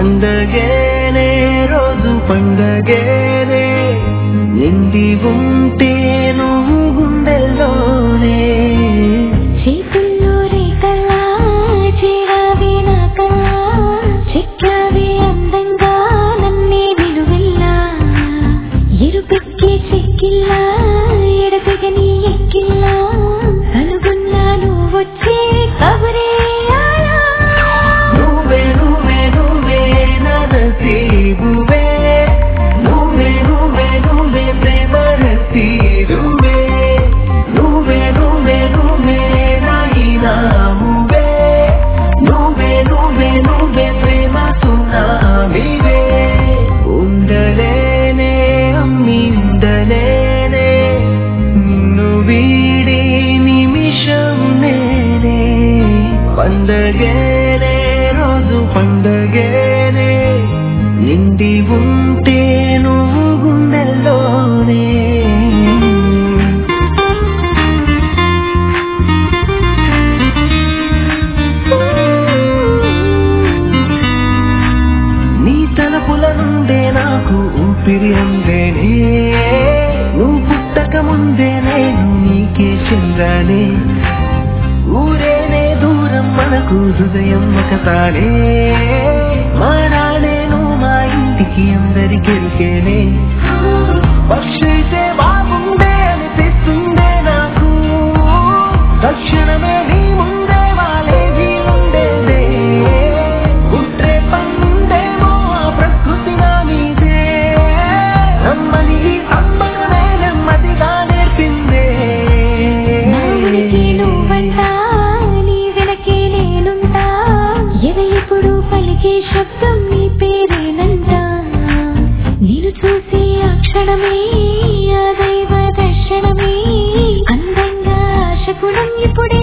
పండగేనే రోజు పండగేనే నిండి ఉంటే నువ్వు గుండెల్లోనే చేతుల్లో రేఖలా చేరావి నా కల్లా చెక్కావి అందంగా నన్నే విలువెల్లా ఎరుపెక్కే చెక్కిల్లా ఎడతెగని ఎక్కిల్లా అనుకున్నాను వచ్చే కబరేయాలా నువ్వే నువ్వే నువ్వే నా నసీబువే నువ్వే నువ్వే నువ్వే ప్రేమ రసీదువే నువ్వే నువ్వే నువ్వే నా ఇనామువే నువ్వే నువ్వే నువ్వే ప్రేమ సునామీవే ఉండలేనే అమ్మి ఉండలేనే నిన్ను వీడి నిమిషం నేనే పండగేనే రోజు పండగేనే నిండి ఉంటే నువ్వు గుండెల్లోనే నీ తలపుల నుండే నాకు ఊపిరి అందేనే నువ్వు పుట్టక ముందే నేను నీకే చెందానే ఊరేనే దూరం మనకు హృదయం ఒకసారే మారానే నువ్వు మా ఇంటికి అందరికెరికేనే పక్షైతే బాగుండే అనిపిస్తుందే నాకు తక్షణమే నీ ముందే వాలే వీలుండేదే పుట్రే పండేమో ఆ ప్రకృతి నా మీదే నమ్మని ఈ అమ్మనే నెమ్మదిగా నేర్పిందే నా ఉనికి నువ్వంటా నీ వెనకే నేనుంటా ఎప్పుడు పలికే శబ్దం నీ పేరేనంట నేను చూసే ఆ క్షణమే ఆ దైవ దర్శనమే అందంగా ఆశకుడం ఇప్పుడే